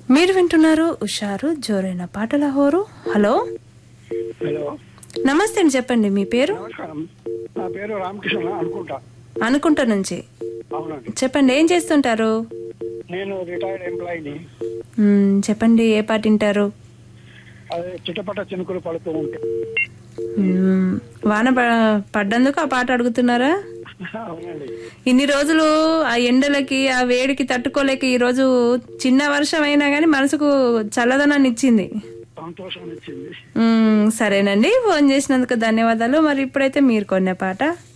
మీరు వింటున్నారు ఉషారు జోరైన పాటల హోరు హలో హలో నమస్తే అండి చెప్పండి మీ పేరు నమస్కారం నా పేరు రామకృష్ణ అనుకుంటా అనుకుంటా నుంచి అవునండి చెప్పండి ఏం చేస్తుంటారు నేను రిటైర్డ్ ఎంప్లాయీని మ్మ్, చెప్పండి ఏ పాట వింటారు అదే చిట్టపట్ట చినుకులు పడుతూ ఉంటాయి మ్మ్, వాన ప- పడ్డందుకు ఆ పాట అడుగుతున్నారా అవునండి ఇన్ని రోజులు ఆ ఎండలకి ఆ వేడికి తట్టుకోలేక ఈ రోజు చిన్న వర్షం అయినా గానీ మనసుకు చల్లదనాన్ని ఇచ్చింది సంతోషం ఇచ్చింది మ్మ్, సరేనండి ఫోన్ చేసినందుకు ధన్యవాదాలు మరి ఇప్పుడైతే మీరు కొనే పాట